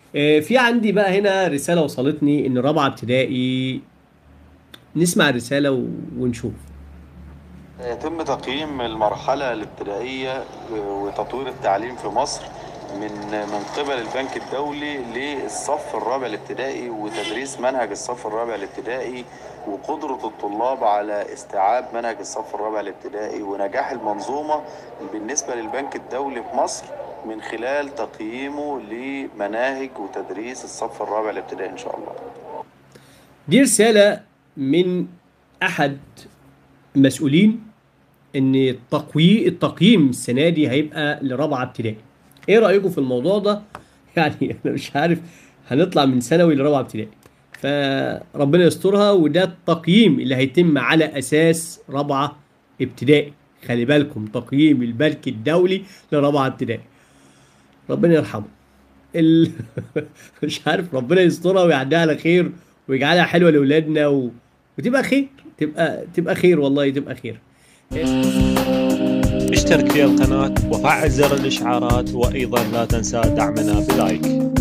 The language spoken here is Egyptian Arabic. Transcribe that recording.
آه، في عندي بقى هنا رسالة وصلتني إن رابعة ابتدائي نسمع الرسالة و- ونشوف يتم تقييم المرحلة الابتدائية وتطوير التعليم في مصر من من قبل البنك الدولي للصف الرابع الابتدائي وتدريس منهج الصف الرابع الابتدائي وقدرة الطلاب على استيعاب منهج الصف الرابع الابتدائي ونجاح المنظومة بالنسبة للبنك الدولي في مصر من خلال تقييمه لمناهج وتدريس الصف الرابع الابتدائي إن شاء الله. دي رسالة من أحد المسؤولين إن التقوي التقييم السنة دي هيبقى لرابعة ابتدائي. إيه رأيكم في الموضوع ده؟ يعني أنا مش عارف هنطلع من ثانوي لرابعة ابتدائي. فربنا يسترها وده التقييم اللي هيتم على أساس رابعة ابتدائي. خلي بالكم تقييم البنك الدولي لرابعة ابتدائي. ربنا يرحمه. ال... مش عارف ربنا يسترها ويعديها على خير ويجعلها حلوه لاولادنا و... وتبقى خير تبقى تبقى خير والله تبقى خير اشترك في القناة وفعل زر الإشعارات وأيضا لا تنسى دعمنا بلايك